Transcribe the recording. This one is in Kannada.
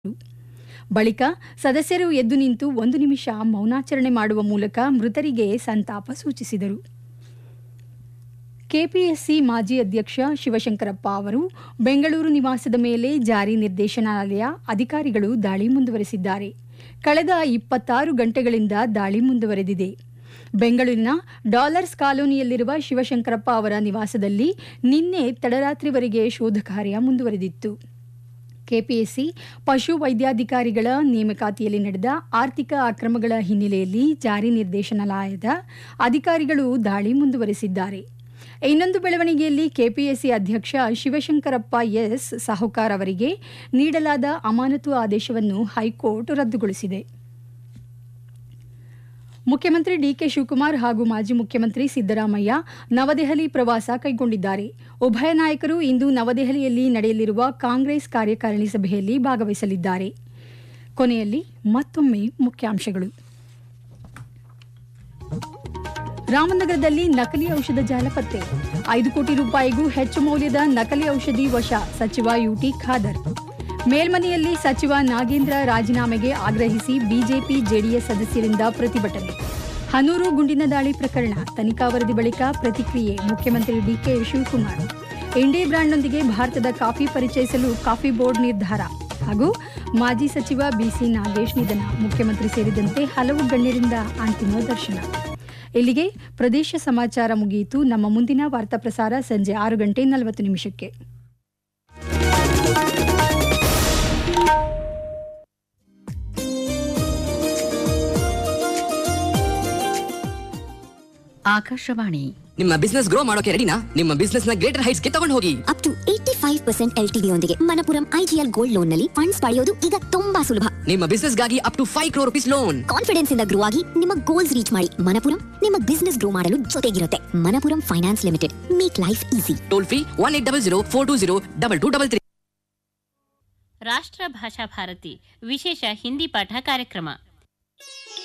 ಬಳಿಕ ಸದಸ್ಯರು ಎದ್ದು ನಿಂತು ಒಂದು ನಿಮಿಷ ಮೌನಾಚರಣೆ ಮಾಡುವ ಮೂಲಕ ಮೃತರಿಗೆ ಸಂತಾಪ ಸೂಚಿಸಿದರು ಕೆಪಿಎಸ್ಸಿ ಮಾಜಿ ಅಧ್ಯಕ್ಷ ಶಿವಶಂಕರಪ್ಪ ಅವರು ಬೆಂಗಳೂರು ನಿವಾಸದ ಮೇಲೆ ಜಾರಿ ನಿರ್ದೇಶನಾಲಯ ಅಧಿಕಾರಿಗಳು ದಾಳಿ ಮುಂದುವರೆಸಿದ್ದಾರೆ ಕಳೆದ ಇಪ್ಪತ್ತಾರು ಗಂಟೆಗಳಿಂದ ದಾಳಿ ಮುಂದುವರೆದಿದೆ ಬೆಂಗಳೂರಿನ ಡಾಲರ್ಸ್ ಕಾಲೋನಿಯಲ್ಲಿರುವ ಶಿವಶಂಕರಪ್ಪ ಅವರ ನಿವಾಸದಲ್ಲಿ ನಿನ್ನೆ ತಡರಾತ್ರಿವರೆಗೆ ಶೋಧ ಕಾರ್ಯ ಮುಂದುವರೆದಿತ್ತು ಕೆಪಿಎಸ್ಸಿ ಪಶು ವೈದ್ಯಾಧಿಕಾರಿಗಳ ನೇಮಕಾತಿಯಲ್ಲಿ ನಡೆದ ಆರ್ಥಿಕ ಅಕ್ರಮಗಳ ಹಿನ್ನೆಲೆಯಲ್ಲಿ ಜಾರಿ ನಿರ್ದೇಶನಾಲಯದ ಅಧಿಕಾರಿಗಳು ದಾಳಿ ಮುಂದುವರೆಸಿದ್ದಾರೆ ಇನ್ನೊಂದು ಬೆಳವಣಿಗೆಯಲ್ಲಿ ಕೆಪಿಎಸ್ಸಿ ಅಧ್ಯಕ್ಷ ಶಿವಶಂಕರಪ್ಪ ಎಸ್ ಸಾಹುಕಾರ್ ಅವರಿಗೆ ನೀಡಲಾದ ಅಮಾನತು ಆದೇಶವನ್ನು ಹೈಕೋರ್ಟ್ ರದ್ದುಗೊಳಿಸಿದೆ ಮುಖ್ಯಮಂತ್ರಿ ಡಿಕೆ ಶಿವಕುಮಾರ್ ಹಾಗೂ ಮಾಜಿ ಮುಖ್ಯಮಂತ್ರಿ ಸಿದ್ದರಾಮಯ್ಯ ನವದೆಹಲಿ ಪ್ರವಾಸ ಕೈಗೊಂಡಿದ್ದಾರೆ ಉಭಯ ನಾಯಕರು ಇಂದು ನವದೆಹಲಿಯಲ್ಲಿ ನಡೆಯಲಿರುವ ಕಾಂಗ್ರೆಸ್ ಕಾರ್ಯಕಾರಿಣಿ ಸಭೆಯಲ್ಲಿ ಭಾಗವಹಿಸಲಿದ್ದಾರೆ ಕೊನೆಯಲ್ಲಿ ಮತ್ತೊಮ್ಮೆ ಮುಖ್ಯಾಂಶಗಳು ರಾಮನಗರದಲ್ಲಿ ನಕಲಿ ಔಷಧ ಜಾಲ ಪತ್ತೆ ಐದು ಕೋಟಿ ರೂಪಾಯಿಗೂ ಹೆಚ್ಚು ಮೌಲ್ಯದ ನಕಲಿ ಔಷಧಿ ವಶ ಸಚಿವ ಯುಟಿ ಖಾದರ್ ಮೇಲ್ಮನೆಯಲ್ಲಿ ಸಚಿವ ನಾಗೇಂದ್ರ ರಾಜೀನಾಮೆಗೆ ಆಗ್ರಹಿಸಿ ಬಿಜೆಪಿ ಜೆಡಿಎಸ್ ಸದಸ್ಯರಿಂದ ಪ್ರತಿಭಟನೆ ಹನೂರು ಗುಂಡಿನ ದಾಳಿ ಪ್ರಕರಣ ತನಿಖಾ ವರದಿ ಬಳಿಕ ಪ್ರತಿಕ್ರಿಯೆ ಮುಖ್ಯಮಂತ್ರಿ ಡಿಕೆ ಶಿವಕುಮಾರ್ ಇಂಡಿ ಬ್ರ್ಯಾಂಡ್ನೊಂದಿಗೆ ಭಾರತದ ಕಾಫಿ ಪರಿಚಯಿಸಲು ಕಾಫಿ ಬೋರ್ಡ್ ನಿರ್ಧಾರ ಹಾಗೂ ಮಾಜಿ ಸಚಿವ ಬಿಸಿ ನಾಗೇಶ್ ನಿಧನ ಮುಖ್ಯಮಂತ್ರಿ ಸೇರಿದಂತೆ ಹಲವು ಗಣ್ಯರಿಂದ ಅಂತಿಮ ದರ್ಶನ ಇಲ್ಲಿಗೆ ಪ್ರದೇಶ ಸಮಾಚಾರ ಮುಗಿಯಿತು ನಮ್ಮ ಮುಂದಿನ ವಾರ್ತಾ ಪ್ರಸಾರ ಸಂಜೆ ಆರು ಗಂಟೆ ನಲವತ್ತು ನಿಮಿಷಕ್ಕೆ ಆಕಾಶವಾಣಿ ನಿಮ್ಮ ಬಿಸ್ನೆಸ್ ಗ್ರೋ ಮಾಡೋಕೆ ರೆಡಿನಾ ನಿಮ್ಮ ಬಿಸ್ನೆಸ್ ನ ಗ್ರೇಟರ್ ಹೈಟ್ಸ್ ಗೆ ತಗೊಂಡು ಹೋಗಿ up to eighty five percent L ಟಿ ಯೊಂದಿಗೆ ಮನಪುರಂ ಐಜಿಎಲ್ ಗೋಲ್ಡ್ ಲೋನ್ ನಲ್ಲಿ ಫಂಡ್ಸ್ ಪಡೆಯೋದು ಈಗ ತುಂಬಾ ಸುಲಭ ನಿಮ್ಮ ಬಿಸ್ನೆಸ್ ಗಾಗಿ up to five crore rupees loan ಕಾನ್ಫಿಡೆನ್ಸ್ ಇಂದ ಗ್ರೋ ಆಗಿ ನಿಮ್ಮ ಗೋಲ್ಸ್ ರೀಚ್ ಮಾಡಿ ಮನಪುರಂ ನಿಮ್ಮ ಬಿಸ್ನೆಸ್ ಗ್ರೋ ಮಾಡಲು ಜೊತೆಗಿರುತ್ತೆ Manappuram finance limited make life easy toll free one eight double zero four two zero double two double three ರಾಷ್ಟ್ರ ಭಾಷಾ ಭಾರತಿ ವಿಶೇಷ ಹಿಂದಿ ಪಾಠ ಕಾರ್ಯಕ್ರಮ